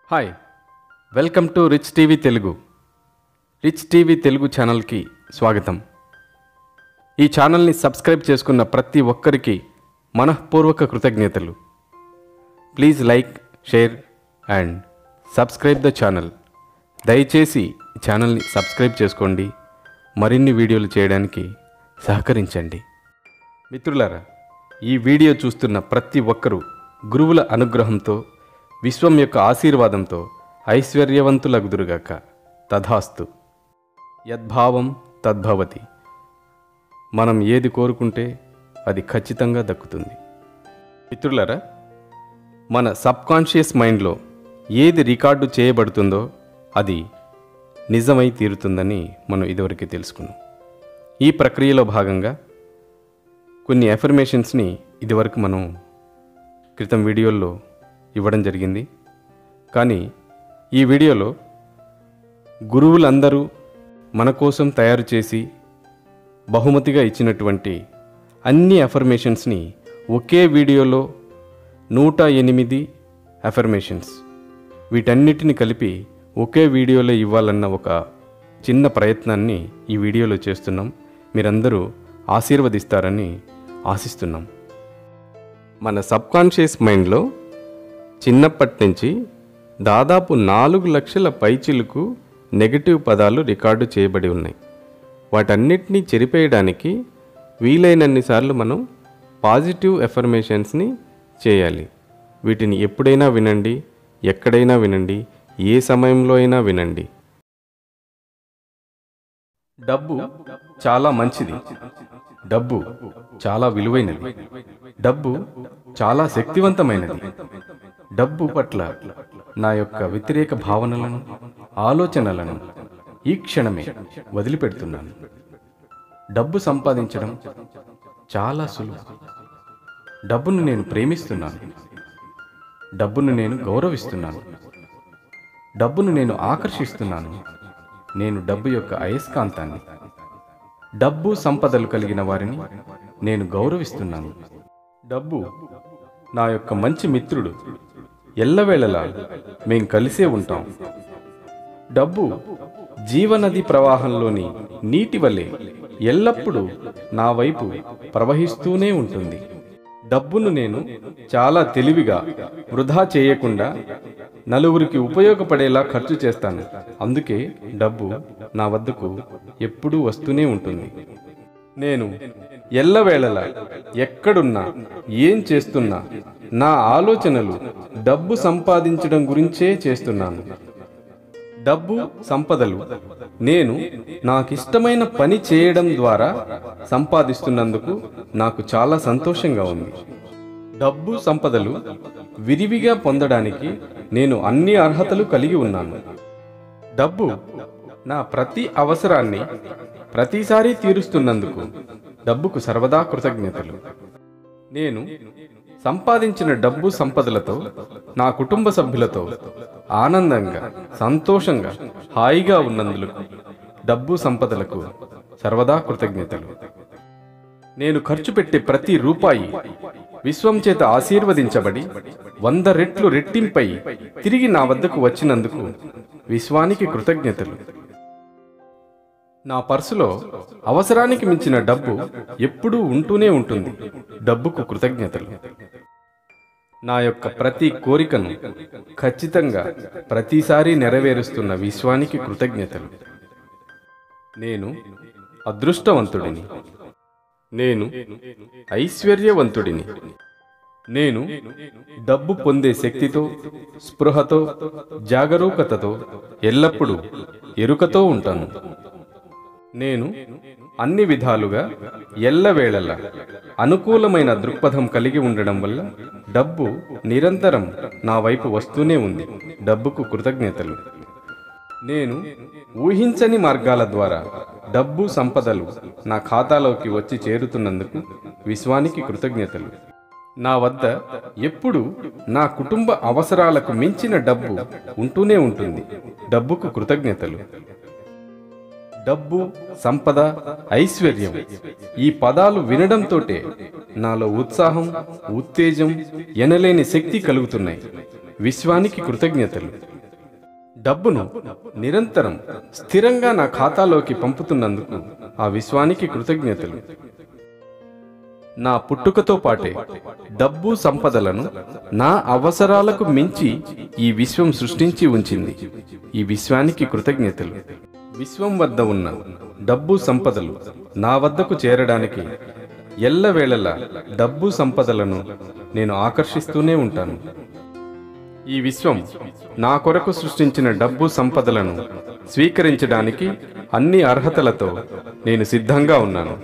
Hi welcome to rich TV Telugu rich TV Telugu ఛానల్కి స్వాగతం ఈ ఛానల్ని సబ్స్క్రైబ్ చేసుకున్న ప్రతి ఒక్కరికి మనఃపూర్వక కృతజ్ఞతలు please like share and subscribe the channel దయచేసి ఈ ఛానల్ని సబ్స్క్రైబ్ చేసుకోండి మరిన్ని వీడియోలు చేయడానికి సహకరించండి మిత్రులారా ఈ వీడియో చూస్తున్న ప్రతి ఒక్కరూ గురువుల అనుగ్రహంతో విశ్వం యొక్క ఆశీర్వాదంతో ఐశ్వర్యవంతులగుదురుగాక తథాస్తు యద్భావం తద్భవతి మనం ఏది కోరుకుంటే అది ఖచ్చితంగా దక్కుతుంది మిత్రులారా మన సబ్కాన్షియస్ మైండ్లో ఏది రికార్డు చేయబడుతుందో అది నిజమై తీరుతుందని మనం ఇదివరకే తెలుసుకున్నాం ఈ ప్రక్రియలో భాగంగా కొన్ని ఎఫర్మేషన్స్ని ఇదివరకు మనం క్రితం వీడియోల్లో ఇవ్వడం జరిగింది కానీ ఈ వీడియోలో గురువులందరూ మన కోసం తయారు చేసి బహుమతిగా ఇచ్చినటువంటి అన్ని అఫర్మేషన్స్ని ఒకే వీడియోలో నూట ఎనిమిది అఫర్మేషన్స్ వీటన్నిటిని కలిపి ఒకే వీడియోలో ఇవ్వాలన్న ఒక చిన్న ప్రయత్నాన్ని ఈ వీడియోలో చేస్తున్నాం మీరందరూ ఆశీర్వదిస్తారని ఆశిస్తున్నాం మన సబ్కాన్షియస్ మైండ్లో చిన్నప్పటి నుంచి దాదాపు నాలుగు లక్షల పైచిలకు నెగటివ్ పదాలు రికార్డు చేయబడి ఉన్నాయి వాటన్నిటినీ చెరిపేయడానికి వీలైనన్నిసార్లు మనం పాజిటివ్ ఎఫర్మేషన్స్ని చేయాలి వీటిని ఎప్పుడైనా వినండి ఎక్కడైనా వినండి ఏ సమయంలో అయినా వినండి డబ్బు చాలా మంచిది డబ్బు చాలా విలువైనది డబ్బు చాలా శక్తివంతమైనది డబ్బు పట్ల నా యొక్క వ్యతిరేక భావనలను ఆలోచనలను ఈ క్షణమే వదిలిపెడుతున్నాను డబ్బు సంపాదించడం చాలా సులువు డబ్బును నేను ప్రేమిస్తున్నాను డబ్బును నేను గౌరవిస్తున్నాను డబ్బును నేను ఆకర్షిస్తున్నాను నేను డబ్బు యొక్క అయస్కాంతాన్ని డబ్బు సంపదలు కలిగిన వారిని నేను గౌరవిస్తున్నాను డబ్బు నా యొక్క మంచి మిత్రుడు ఎల్లవేళలా మేం కలిసే ఉంటాం డబ్బు జీవనది ప్రవాహంలోని నీటి వలె ఎల్లప్పుడూ నా వైపు ప్రవహిస్తూనే ఉంటుంది డబ్బును నేను చాలా తెలివిగా వృధా చేయకుండా నలుగురికి ఉపయోగపడేలా ఖర్చు చేస్తాను అందుకే డబ్బు నా వద్దకు ఎప్పుడూ వస్తూనే ఉంటుంది నేను ఎల్లవేళలా ఎక్కడున్నా ఏం చేస్తున్నా నా ఆలోచనలు డబ్బు సంపాదించడం గురించే చేస్తున్నాను డబ్బు సంపదలు నేను నాకిష్టమైన పని చేయడం ద్వారా సంపాదిస్తున్నందుకు నాకు చాలా సంతోషంగా ఉంది డబ్బు సంపదలు విరివిగా పొందడానికి నేను అన్ని అర్హతలు కలిగి ఉన్నాను డబ్బు నా ప్రతి అవసరాన్ని ప్రతిసారి తీరుస్తున్నందుకు డబ్బుకు సర్వదా కృతజ్ఞతలు నేను సంపాదించిన డబ్బు సంపదలతో నా కుటుంబ సభ్యులతో ఆనందంగా సంతోషంగా హాయిగా ఉన్నందులకు డబ్బు సంపదలకు సర్వదా కృతజ్ఞతలు నేను ఖర్చు పెట్టే ప్రతి రూపాయి విశ్వం చేత ఆశీర్వదించబడి వంద రెట్లు రెట్టింపై తిరిగి నా వద్దకు వచ్చినందుకు విశ్వానికి కృతజ్ఞతలు నా పర్సులో అవసరానికి మించిన డబ్బు ఎప్పుడూ ఉంటూనే ఉంటుంది డబ్బుకు కృతజ్ఞతలు నా యొక్క ప్రతి కోరికను ఖచ్చితంగా ప్రతిసారి నెరవేరుస్తున్న విశ్వానికి కృతజ్ఞతలు నేను అదృష్టవంతుడిని నేను ఐశ్వర్యవంతుడిని నేను డబ్బు పొందే శక్తితో స్పృహతో జాగరూకతతో ఎల్లప్పుడూ ఎరుకతో ఉంటాను నేను అన్ని విధాలుగా ఎల్లవేళలా అనుకూలమైన దృక్పథం కలిగి ఉండడం వల్ల డబ్బు నిరంతరం నా వైపు వస్తూనే ఉంది డబ్బుకు కృతజ్ఞతలు నేను ఊహించని మార్గాల ద్వారా డబ్బు సంపదలు నా ఖాతాలోకి వచ్చి చేరుతున్నందుకు విశ్వానికి కృతజ్ఞతలు నా వద్ద ఎప్పుడు నా కుటుంబ అవసరాలకు మించిన డబ్బు ఉంటూనే ఉంటుంది డబ్బుకు కృతజ్ఞతలు డబ్బు సంపద ఐశ్వర్యం ఈ పదాలు వినడంతోటే నాలో ఉత్సాహం ఉత్తేజం ఎనలేని శక్తి కలుగుతున్నాయి విశ్వానికి కృతజ్ఞతలు డబ్బును నిరంతరం స్థిరంగా నా ఖాతాలోకి పంపుతున్నందుకు ఆ విశ్వానికి కృతజ్ఞతలు నా పుట్టుకతో పాటే డబ్బు సంపదలను నా అవసరాలకు మించి ఈ విశ్వం సృష్టించి ఉంచింది ఈ విశ్వానికి కృతజ్ఞతలు విశ్వం వద్ద ఉన్న డబ్బు సంపదలు నా వద్దకు చేరడానికి ఎల్లవేళలా డబ్బు సంపదలను నేను ఆకర్షిస్తూనే ఉంటాను ఈ విశ్వం నా కొరకు సృష్టించిన డబ్బు సంపదలను స్వీకరించడానికి అన్ని అర్హతలతో నేను సిద్ధంగా ఉన్నాను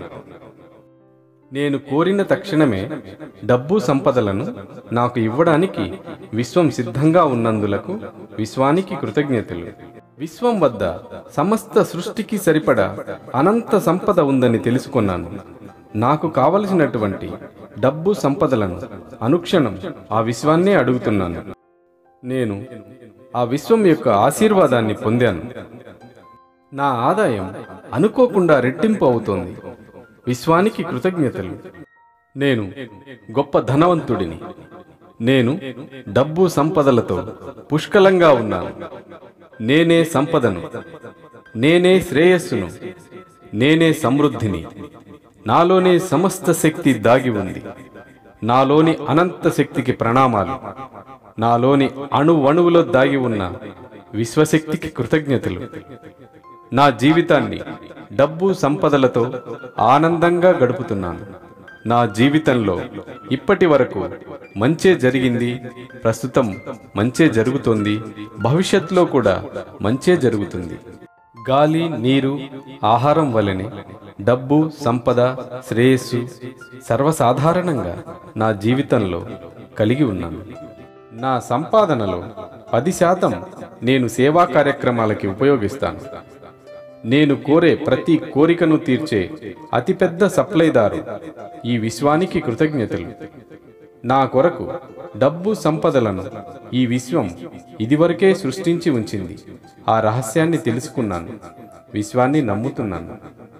నేను కోరిన తక్షణమే డబ్బు సంపదలను నాకు ఇవ్వడానికి విశ్వం సిద్ధంగా ఉన్నందులకు విశ్వానికి కృతజ్ఞతలు విశ్వం వద్ద సమస్త సృష్టికి సరిపడా అనంత సంపద ఉందని తెలుసుకున్నాను నాకు కావలసినటువంటి డబ్బు సంపదలను అనుక్షణం ఆ విశ్వాన్నే అడుగుతున్నాను నేను ఆ విశ్వం యొక్క ఆశీర్వాదాన్ని పొందాను నా ఆదాయం అనుకోకుండా రెట్టింపు అవుతోంది విశ్వానికి కృతజ్ఞతలు నేను గొప్ప ధనవంతుడిని నేను డబ్బు సంపదలతో పుష్కలంగా ఉన్నాను నేనే సంపదను నేనే శ్రేయస్సును నేనే సమృద్ధిని నాలోనే సమస్త శక్తి దాగి ఉంది నాలోని అనంత శక్తికి ప్రణామాలు నాలోని అణువణువులో దాగి ఉన్న విశ్వశక్తికి కృతజ్ఞతలు నా జీవితాన్ని డబ్బు సంపదలతో ఆనందంగా గడుపుతున్నాను నా జీవితంలో ఇప్పటి వరకు మంచే జరిగింది ప్రస్తుతం మంచే జరుగుతోంది భవిష్యత్తులో కూడా మంచే జరుగుతుంది గాలి నీరు ఆహారం వలెనే డబ్బు సంపద శ్రేయస్సు సర్వసాధారణంగా నా జీవితంలో కలిగి ఉన్నాను నా సంపాదనలో పది శాతం నేను సేవా కార్యక్రమాలకి ఉపయోగిస్తాను నేను కోరే ప్రతి కోరికను తీర్చే అతిపెద్ద సప్లైదారు ఈ విశ్వానికి కృతజ్ఞతలు నా కొరకు డబ్బు సంపదలను ఈ విశ్వం ఇదివరకే సృష్టించి ఉంచింది ఆ రహస్యాన్ని తెలుసుకున్నాను విశ్వాన్ని నమ్ముతున్నాను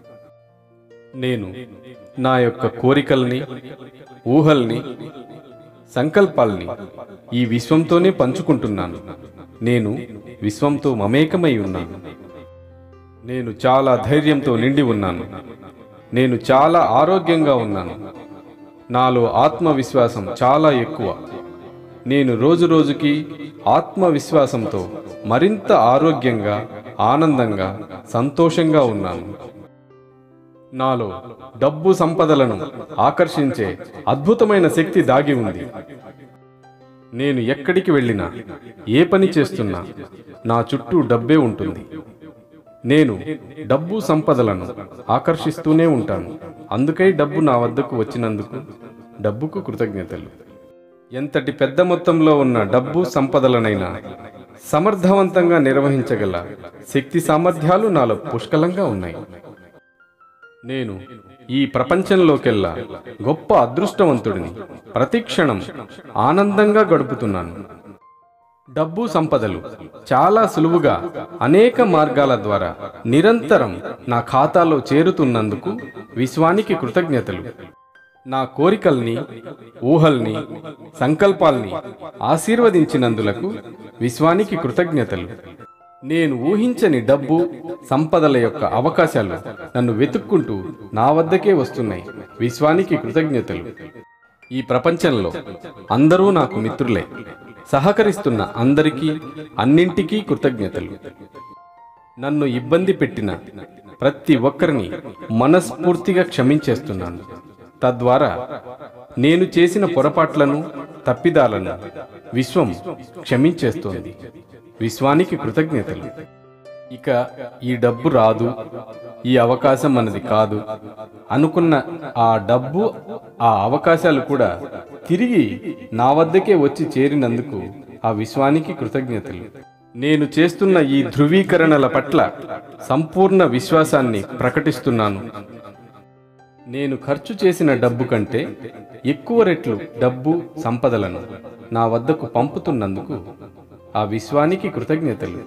నేను నా యొక్క కోరికల్ని ఊహల్ని సంకల్పాల్ని ఈ విశ్వంతోనే పంచుకుంటున్నాను నేను విశ్వంతో మమేకమై ఉన్నాను నేను చాలా ధైర్యంతో నిండి ఉన్నాను నేను చాలా ఆరోగ్యంగా ఉన్నాను నాలో ఆత్మవిశ్వాసం చాలా ఎక్కువ నేను రోజు రోజుకి ఆత్మవిశ్వాసంతో మరింత ఆరోగ్యంగా ఆనందంగా సంతోషంగా ఉన్నాను నాలో డబ్బు సంపదలను ఆకర్షించే అద్భుతమైన శక్తి దాగి ఉంది నేను ఎక్కడికి వెళ్ళినా ఏ పని చేస్తున్నా నా చుట్టూ డబ్బే ఉంటుంది నేను డబ్బు సంపదలను ఆకర్షిస్తూనే ఉంటాను అందుకై డబ్బు నా వద్దకు వచ్చినందుకు డబ్బుకు కృతజ్ఞతలు ఎంతటి పెద్ద మొత్తంలో ఉన్న డబ్బు సంపదలనైనా సమర్థవంతంగా నిర్వహించగల శక్తి సామర్థ్యాలు నాలో పుష్కలంగా ఉన్నాయి నేను ఈ ప్రపంచంలోకెల్లా గొప్ప అదృష్టవంతుడిని ప్రతిక్షణం ఆనందంగా గడుపుతున్నాను డబ్బు సంపదలు చాలా సులువుగా అనేక మార్గాల ద్వారా నిరంతరం నా ఖాతాలో చేరుతున్నందుకు విశ్వానికి కృతజ్ఞతలు నా కోరికల్ని ఊహల్ని సంకల్పాల్ని ఆశీర్వదించినందులకు విశ్వానికి కృతజ్ఞతలు నేను ఊహించని డబ్బు సంపదల యొక్క అవకాశాలు నన్ను వెతుక్కుంటూ నా వద్దకే వస్తున్నాయి విశ్వానికి కృతజ్ఞతలు ఈ ప్రపంచంలో అందరూ నాకు మిత్రులే సహకరిస్తున్న అందరికీ అన్నింటికీ కృతజ్ఞతలు నన్ను ఇబ్బంది పెట్టిన ప్రతి ఒక్కరిని మనస్ఫూర్తిగా క్షమించేస్తున్నాను తద్వారా నేను చేసిన పొరపాట్లను తప్పిదాలను విశ్వం క్షమించేస్తోంది విశ్వానికి కృతజ్ఞతలు ఇక ఈ డబ్బు రాదు ఈ అవకాశం మనది కాదు అనుకున్న ఆ డబ్బు ఆ అవకాశాలు కూడా తిరిగి నా వద్దకే వచ్చి చేరినందుకు ఆ విశ్వానికి కృతజ్ఞతలు నేను చేస్తున్న ఈ ధృవీకరణల పట్ల సంపూర్ణ విశ్వాసాన్ని ప్రకటిస్తున్నాను నేను ఖర్చు చేసిన డబ్బు కంటే ఎక్కువ రెట్లు డబ్బు సంపదలను నా వద్దకు పంపుతున్నందుకు ఆ విశ్వానికి కృతజ్ఞతలు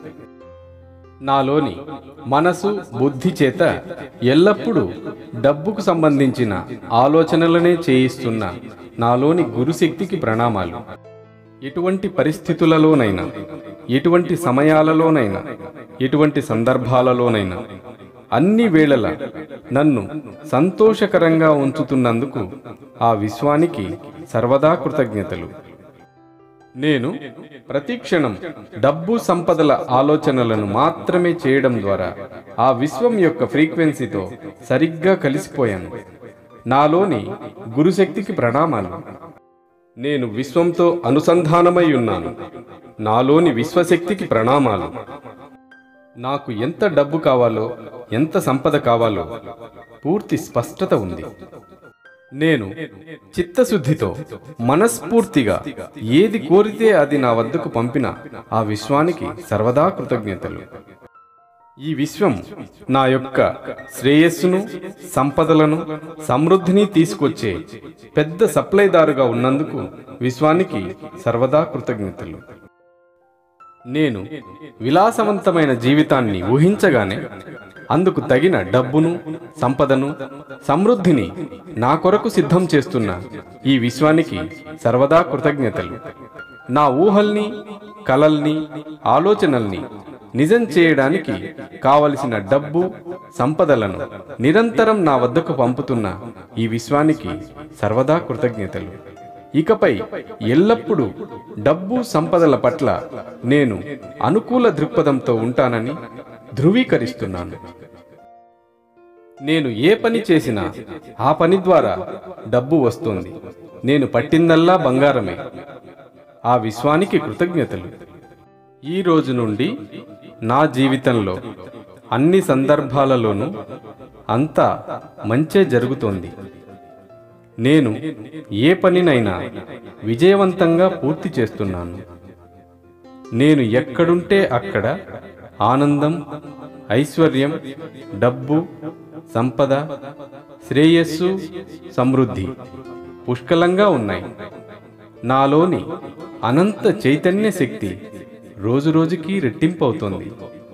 నాలోని మనసు బుద్ధి చేత ఎల్లప్పుడూ డబ్బుకు సంబంధించిన ఆలోచనలనే చేయిస్తున్న నాలోని గురుశక్తికి ప్రణామాలు ఎటువంటి పరిస్థితులలోనైనా ఎటువంటి సమయాలలోనైనా ఎటువంటి సందర్భాలలోనైనా అన్ని వేళల నన్ను సంతోషకరంగా ఉంచుతున్నందుకు ఆ విశ్వానికి సర్వదా కృతజ్ఞతలు నేను ప్రతి క్షణం డబ్బు సంపదల ఆలోచనలను మాత్రమే చేయడం ద్వారా ఆ విశ్వం యొక్క ఫ్రీక్వెన్సీతో సరిగ్గా కలిసిపోయాను నాలోని గురుశక్తికి ప్రణామాలు నేను విశ్వంతో అనుసంధానమై ఉన్నాను నాలోని విశ్వశక్తికి ప్రణామాలు నాకు ఎంత డబ్బు కావాలో ఎంత సంపద కావాలో పూర్తి స్పష్టత ఉంది నేను చిత్తశుద్ధితో మనస్ఫూర్తిగా ఏది కోరితే అది నా వద్దకు పంపిన ఆ విశ్వానికి సర్వదా కృతజ్ఞతలు ఈ విశ్వం నా యొక్క శ్రేయస్సును సంపదలను సమృద్ధిని తీసుకొచ్చే పెద్ద సప్లైదారుగా ఉన్నందుకు విశ్వానికి సర్వదా కృతజ్ఞతలు నేను విలాసవంతమైన జీవితాన్ని ఊహించగానే అందుకు తగిన డబ్బును సంపదను సమృద్ధిని నా కొరకు సిద్ధం చేస్తున్న ఈ విశ్వానికి సర్వదా కృతజ్ఞతలు నా ఊహల్ని కలల్ని ఆలోచనల్ని నిజం చేయడానికి కావలసిన డబ్బు సంపదలను నిరంతరం నా వద్దకు పంపుతున్న ఈ విశ్వానికి సర్వదా కృతజ్ఞతలు ఇకపై ఎల్లప్పుడూ డబ్బు సంపదల పట్ల నేను అనుకూల దృక్పథంతో ఉంటానని ధృవీకరిస్తున్నాను నేను ఏ పని చేసినా ఆ పని ద్వారా డబ్బు వస్తుంది నేను పట్టిందల్లా బంగారమే ఆ విశ్వానికి కృతజ్ఞతలు ఈ రోజు నుండి నా జీవితంలో అన్ని సందర్భాలలోనూ అంతా మంచే జరుగుతోంది నేను ఏ పనినైనా విజయవంతంగా పూర్తి చేస్తున్నాను నేను ఎక్కడుంటే అక్కడ ఆనందం ఐశ్వర్యం డబ్బు సంపద శ్రేయస్సు సమృద్ధి పుష్కలంగా ఉన్నాయి నాలోని అనంత చైతన్య శక్తి రోజురోజుకి రెట్టింపవుతోంది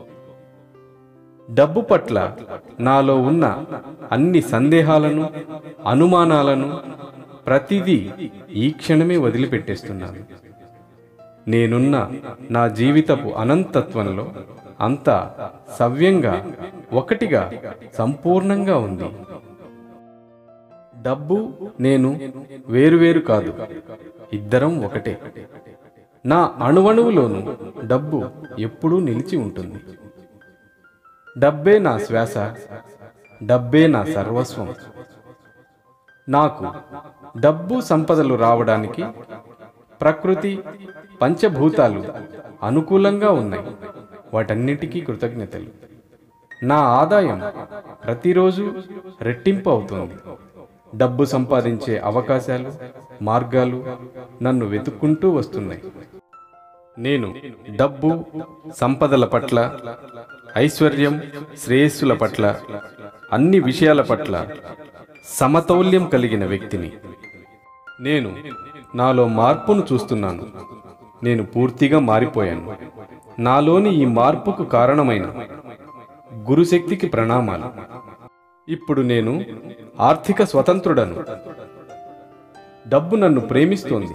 డబ్బు పట్ల నాలో ఉన్న అన్ని సందేహాలను అనుమానాలను ప్రతిదీ ఈ క్షణమే వదిలిపెట్టేస్తున్నాను నేనున్న నా జీవితపు అనంతత్వంలో అంతా సవ్యంగా ఒకటిగా సంపూర్ణంగా ఉంది డబ్బు నేను వేరువేరు కాదు ఇద్దరం ఒకటే నా అణువణువులోను డబ్బు ఎప్పుడూ నిలిచి ఉంటుంది డబ్బే నా శ్వాస డబ్బే నా సర్వస్వం నాకు డబ్బు సంపదలు రావడానికి ప్రకృతి పంచభూతాలు అనుకూలంగా ఉన్నాయి వాటన్నిటికీ కృతజ్ఞతలు నా ఆదాయం ప్రతిరోజు రెట్టింపు అవుతుంది డబ్బు సంపాదించే అవకాశాలు మార్గాలు నన్ను వెతుక్కుంటూ వస్తున్నాయి నేను డబ్బు సంపదల పట్ల ఐశ్వర్యం శ్రేయస్సుల పట్ల అన్ని విషయాల పట్ల సమతౌల్యం కలిగిన వ్యక్తిని నేను నాలో మార్పును చూస్తున్నాను నేను పూర్తిగా మారిపోయాను నాలోని ఈ మార్పుకు కారణమైన గురుశక్తికి ప్రణామాలు ఇప్పుడు నేను ఆర్థిక స్వతంత్రుడను డబ్బు నన్ను ప్రేమిస్తోంది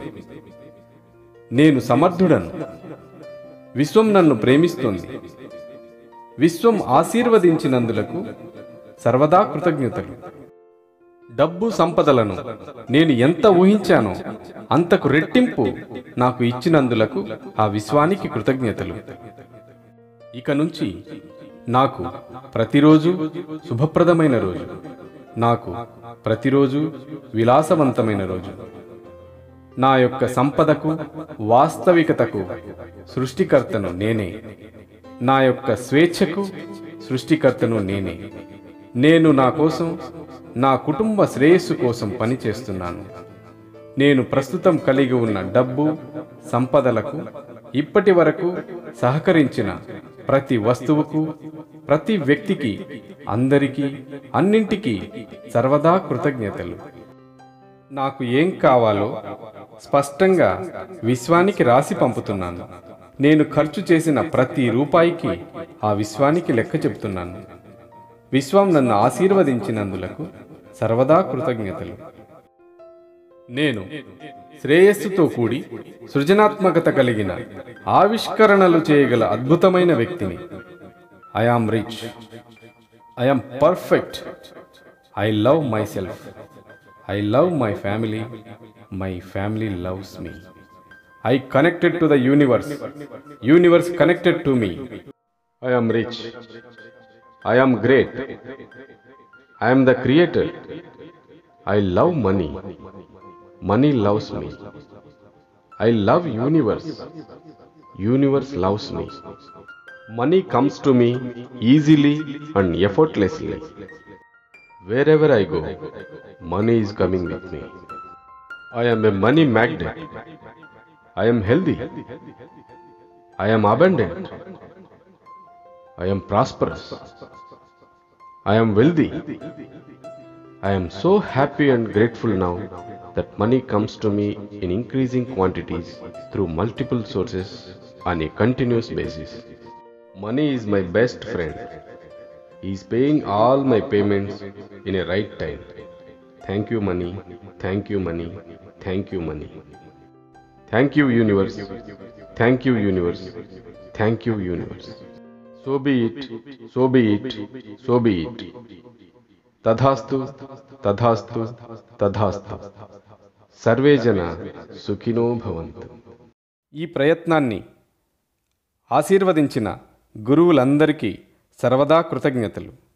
నేను సమర్థుడను విశ్వం నన్ను ప్రేమిస్తోంది విశ్వం ఆశీర్వదించినందులకు సర్వదా కృతజ్ఞతలు డబ్బు సంపదలను నేను ఎంత ఊహించానో అంతకు రెట్టింపు నాకు ఇచ్చినందులకు ఆ విశ్వానికి కృతజ్ఞతలు ఇక నుంచి నాకు ప్రతిరోజు శుభప్రదమైన రోజు నాకు ప్రతిరోజు విలాసవంతమైన రోజు నా యొక్క సంపదకు వాస్తవికతకు సృష్టికర్తను నేనే నా యొక్క స్వేచ్ఛకు సృష్టికర్తను నేనే నేను నా కోసం నా కుటుంబ శ్రేయస్సు కోసం పనిచేస్తున్నాను నేను ప్రస్తుతం కలిగి ఉన్న డబ్బు సంపదలకు ఇప్పటి వరకు సహకరించిన ప్రతి వస్తువుకు ప్రతి వ్యక్తికి అందరికీ అన్నింటికీ సర్వదా కృతజ్ఞతలు నాకు ఏం కావాలో స్పష్టంగా విశ్వానికి రాసి పంపుతున్నాను నేను ఖర్చు చేసిన ప్రతి రూపాయికి ఆ విశ్వానికి లెక్క చెబుతున్నాను విశ్వం నన్ను ఆశీర్వదించినందులకు సర్వదా కృతజ్ఞతలు నేను శ్రేయస్సుతో కూడి సృజనాత్మకత కలిగిన ఆవిష్కరణలు చేయగల అద్భుతమైన వ్యక్తిని I am rich I am perfect I love myself I love my family my family loves me I connected to the universe universe connected to me I am rich I am great I am the creator I love money money loves me I love universe universe loves me money comes to me easily and effortlessly wherever I go money is coming with me I am a money magnet. I am healthy. I am abundant. I am prosperous. I am wealthy. I am so happy and grateful now that money comes to me in increasing quantities through multiple sources on a continuous basis. Money is my best friend. He is paying all my payments in a right time. Thank you, money. Thank you, money. Thank you, money. Thank you, universe. Thank you, universe. Thank you, universe. So be it, so be it, so be it. తథాస్తు తథాస్తు తథాస్తు survey జన సుఖినో భవంతు ఈ ప్రయత్నాన్ని ఆశీర్వదించిన గురువులందరికీ సర్వదా కృతజ్ఞతలు